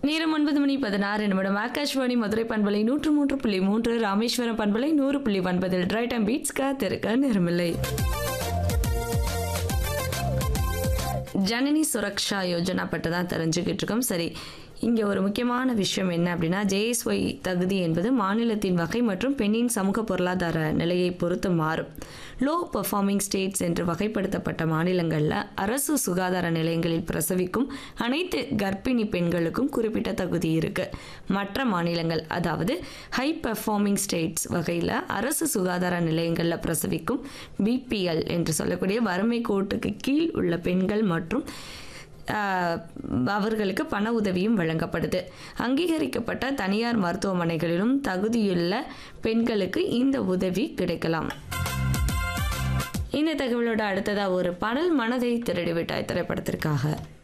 நேரம் ஒன்பது மணி பதினாறு நிமிடம் ஆகாஷ்வாணி மதுரை பண்பலை நூற்று மூன்று புள்ளி மூன்று ராமேஸ்வரம் பண்பலை நூறு புள்ளி ஒன்பதில் ரைட் அண்ட் பீட்ஸ் காத்திருக்க நேரமில்லை ஜனனி சுரக்ஷா யோஜனா பற்றி தான் தெரிஞ்சுக்கிட்டு இருக்கோம் சரி இங்கே ஒரு முக்கியமான விஷயம் என்ன அப்படின்னா ஜேஎஸ்ஒய் தகுதி என்பது மாநிலத்தின் வகை மற்றும் பெண்ணின் சமூக பொருளாதார நிலையை பொறுத்து மாறும் லோ பெர்ஃபார்மிங் ஸ்டேட்ஸ் என்று வகைப்படுத்தப்பட்ட மாநிலங்களில் அரசு சுகாதார நிலையங்களில் பிரசவிக்கும் அனைத்து கர்ப்பிணி பெண்களுக்கும் குறிப்பிட்ட தகுதி இருக்கு மற்ற மாநிலங்கள் அதாவது ஹை பெர்ஃபார்மிங் ஸ்டேட்ஸ் வகையில் அரசு சுகாதார நிலையங்களில் பிரசவிக்கும் பிபிஎல் என்று சொல்லக்கூடிய வறுமை கோட்டுக்கு கீழ் உள்ள பெண்கள் மற்றும் ஆஹ், அவர்களுக்கு பண உதவியும் வழங்கப்படுது அங்கீகரிக்கப்பட்ட தனியார் மருத்துவமனைகளிலும் தகுதியுள்ள பெண்களுக்கு இந்த உதவி கிடைக்கலாம் இந்த தகவலோட அடுத்ததா ஒரு பாடல் மனதை திருடிவிட்டாய் திரைப்படத்திற்காக